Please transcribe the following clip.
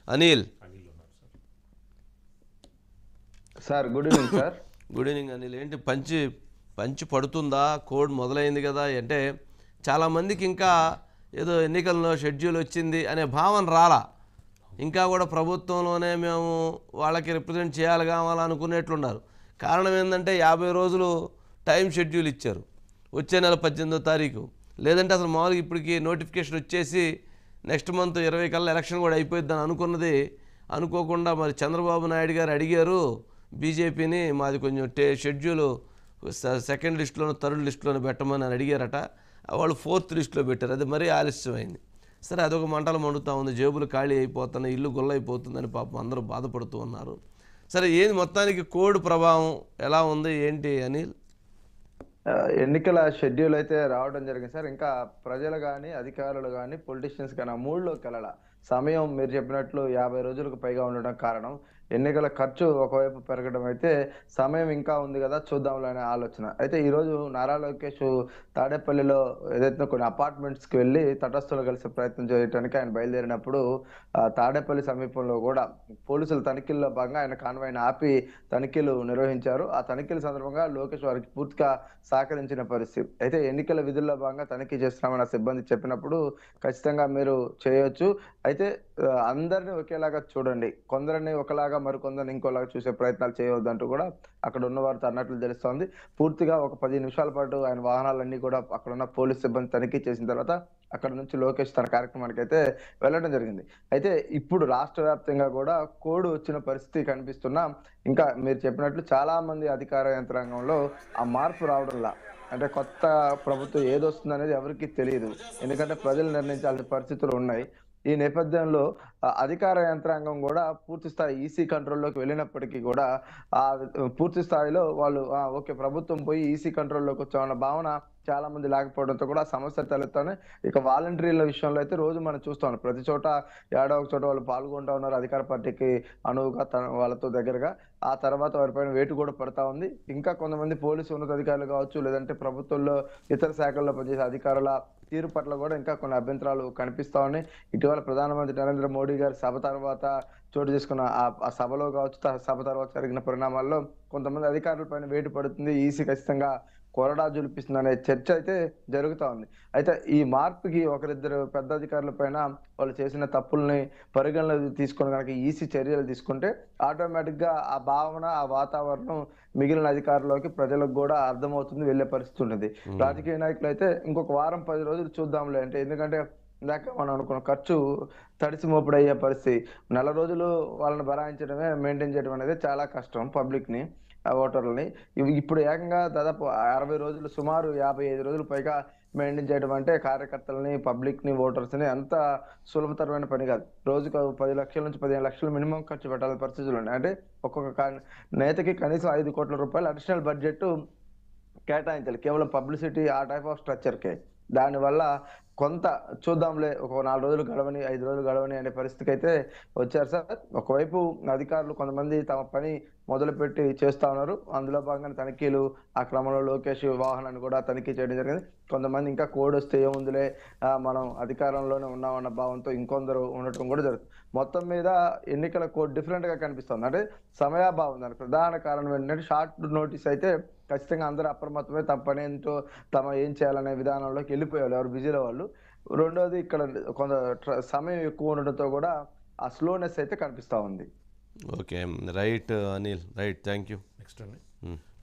Anil sir good evening sir good evening Anil ఏంటి పంచి పంచి పడుతుందా కోడ్ మొదలైంది కదా అంటే చాలామందికి ఇంకా ఏదో ఎన్నికల్లో షెడ్యూల్ వచ్చింది అనే భావన రాలా ఇంకా కూడా ప్రభుత్వంలోనే మేము వాళ్ళకి రిప్రజెంట్ చేయాలి కావాలనుకునేట్లున్నారు కారణం ఏంటంటే యాభై రోజులు టైం షెడ్యూల్ ఇచ్చారు వచ్చే నెల పద్దెనిమిదో తారీఖు లేదంటే అసలు మామూలుగా ఇప్పటికి నోటిఫికేషన్ వచ్చేసి నెక్స్ట్ మంత్ ఇరవై కల్లా ఎలక్షన్ కూడా అయిపోయిద్దని అనుకున్నది అనుకోకుండా మరి చంద్రబాబు నాయుడు గారు అడిగారు బీజేపీని మాది కొంచెం టే షెడ్యూల్ స- సెకండ్ లిస్టులోనూ థర్డ్ లిస్టులోనూ పెట్టమని అని అడిగారట వాళ్ళు ఫోర్త్ లిస్టులో పెట్టారు అది మరీ ఆలస్యమైంది సరే అదొక మంటలు మండుతూ ఉంది జేబులు ఖాళీ అయిపోతున్నాయి ఇల్లు గుల్ల అయిపోతుందని పాపం అందరూ బాధపడుతూ ఉన్నారు సరే ఏంది మొత్తానికి కోడ్ ప్రభావం ఎలా ఉంది ఏంటి అనిల్ ఆ, ఎన్నికల షెడ్యూల్ అయితే రావడం జరిగింది సార్ ఇంకా ప్రజలు కానీ అధికారులు కానీ పొలిటీషియన్స్ కానీ ఆ మూడులోకి వెళ్ళాల సమయం మీరు చెప్పినట్లు యాభై రోజులకు పైగా ఉండడం కారణం ఎన్నికల ఖర్చు ఒకవైపు పెరగడం అయితే సమయం ఇంకా ఉంది కదా చూద్దాంలే అనే ఆలోచన అయితే ఈ రోజు నారా లోకేష్ తాడేపల్లిలో ఏదైతే కొన్ని అపార్ట్మెంట్స్ కి వెళ్ళి తటస్థులు కలిసే ప్రయత్నం చేయడానికి ఆయన బయలుదేరినప్పుడు ఆ, తాడేపల్లి సమీపంలో కూడా పోలీసుల తనిఖీల్లో భాగంగా ఆయన కాన్వాయ్ని ఆపి తనిఖీలు నిర్వహించారు ఆ తనిఖీల సందర్భంగా లోకేష్ వారికి పూర్తిగా సహకరించిన పరిస్థితి అయితే ఎన్నికల విధుల్లో భాగంగా తనిఖీ చేస్తున్నామని ఆ సిబ్బంది చెప్పినప్పుడు ఖచ్చితంగా మీరు చేయొచ్చు అయితే ఆ, అందరినీ ఒకేలాగా చూడండి కొందరిని ఒకలాగా మరికొందరిని ఇంకోలాగా చూసే ప్రయత్నాలు చేయవద్దంటూ కూడా అక్కడ ఉన్న వారితో అన్నట్లు తెలుస్తోంది పూర్తిగా ఒక పది నిమిషాల పాటు ఆయన వాహనాలన్నీ కూడా అక్కడ ఉన్న పోలీస్ సిబ్బంది తనిఖీ చేసిన తర్వాత అక్కడ నుంచి లోకేష్ తన కార్యక్రమానికి అయితే వెళ్ళడం జరిగింది అయితే ఇప్పుడు రాష్ట్ర వ్యాప్తంగా కూడా కోడ్ వచ్చిన పరిస్థితి కనిపిస్తున్నా ఇంకా మీరు చెప్పినట్లు చాలా మంది అధికార యంత్రాంగంలో ఆ మార్పు రావడంలా అంటే కొత్త ప్రభుత్వం ఏదొస్తుంది అనేది ఎవరికి తెలియదు ఎందుకంటే ప్రజలు నిర్ణయించాల్సిన పరిస్థితులు ఉన్నాయి ఈ నేపథ్యంలో ఆ, అధికార యంత్రాంగం కూడా పూర్తి స్థాయి ఈసీ కంట్రోల్లోకి వెళ్ళినప్పటికీ కూడా ఆ పూర్తి స్థాయిలో వాళ్ళు "ఆ, ఓకే ప్రభుత్వం పోయి ఈసీ కంట్రోల్లోకి వచ్చామన్న భావన చాలా మంది లేకపోవడంతో కూడా ఆ సమస్య తలెత్తానే ఇక వాలంటీర్ల విషయంలో అయితే రోజు మనం చూస్తాం ప్రతి చోట ఏడో ఒక చోట వాళ్ళు పాల్గొంటా ఉన్నారు అధికార పార్టీకి అనువుగా తన వాళ్ళతో దగ్గరగా ఆ తర్వాత వారిపైన వేటు కూడా పడతా ఉంది ఇంకా కొంతమంది పోలీసు ఉన్నతాధికారులు కావచ్చు లేదంటే ప్రభుత్వంలో ఇతర శాఖల్లో పనిచేసే అధికారుల తీరు పట్ల కూడా ఇంకా కొన్ని అభ్యంతరాలు కనిపిస్తా ఉన్నాయి ఇటీవల ప్రధానమంత్రి నరేంద్ర మోడీ గారి సభ తర్వాత చోటు చేసుకున్న ఆ- ఆ సభలో కావచ్చు త- సభ తర్వాత జరిగిన పరిణామాల్లో కొంతమంది అధికారుల పైన వేటు పడుతుంది ఈసీ ఖచ్చితంగా కొరడా జులిపిస్తుంది అనే చర్చ అయితే జరుగుతా ఉంది అయితే ఈ మార్పుకి ఒకరిద్దరు పెద్ద అధికారుల పైన వాళ్ళు చేసిన తప్పుల్ని పరిగణలోకి తీసుకొని కనుక ఈసీ చర్యలు తీసుకుంటే ఆటోమేటిక్ గా ఆ భావన ఆ వాతావరణం మిగిలిన అధికారులకి ప్రజలకు కూడా అర్థమవుతుంది వెళ్ళే పరిస్థితి ఉంటుంది రాజకీయ నాయకులు అయితే ఇంకొక వారం పది రోజులు చూద్దాంలే అంటే ఎందుకంటే ఇందాక మనం అనుకున్న ఖర్చు తడిసి మోపుడు అయ్యే పరిస్థితి నెల రోజులు వాళ్ళని బరాయించడమే మెయింటైన్ చేయడం అనేది చాలా కష్టం పబ్లిక్ ని ఆ ఓటర్లని ఇవి ఇప్పుడు ఏకంగా దాదాపు అరవై రోజులు సుమారు యాభై ఐదు రోజులు పైగా మెయింటైన్ చేయడం అంటే కార్యకర్తలని పబ్లిక్ ని ఓటర్స్ ని అంత సులభతరమైన పని కాదు రోజుకు పది లక్షల నుంచి పదిహేను లక్షలు మినిమం ఖర్చు పెట్టాల్సిన పరిస్థితులు ఉన్నాయి అంటే ఒక్కొక్క కా- నేతకి కనీసం ఐదు కోట్ల రూపాయలు అడిషనల్ బడ్జెట్ కేటాయించాలి కేవలం పబ్లిసిటీ ఆ టైప్ ఆఫ్ స్ట్రక్చర్కే దానివల్ల కొంత చూద్దాంలే ఒక నాలుగు రోజులు గడవని ఐదు రోజులు గడవని అనే పరిస్థితికి అయితే వచ్చారు సార్ ఒకవైపు అధికారులు కొంతమంది తమ పని మొదలుపెట్టి చేస్తా ఉన్నారు అందులో భాగంగా తనిఖీలు ఆ క్రమంలో లోకేష్ వాహనాన్ని కూడా తనిఖీ చేయడం జరిగింది కొంతమంది ఇంకా కోడ్ వస్తే ఏముందిలే ఆ, మనం అధికారంలోనే ఉన్నామన్న భావంతో ఇంకొందరు ఉండటం కూడా జరుగుతుంది మొత్తం మీద ఎన్నికల కోడ్ డిఫరెంట్ గా కనిపిస్తుంది అంటే సమయాభావం దానికి ప్రధాన కారణం ఏంటంటే షార్ట్ నోటీస్ అయితే ఖచ్చితంగా అందరూ అప్రమత్తమే తమ పని ఏంటో తమ ఏం చేయాలనే విధానంలోకి వెళ్ళిపోయారు ఎవరు బిజీలో వాళ్ళు రెండోది ఇక్కడ కొంత ట్ర- సమయం ఎక్కువ ఉండడంతో కూడా ఆ స్లోనెస్ అయితే కనిపిస్తా ఉంది okay right Anil right thank you next అండి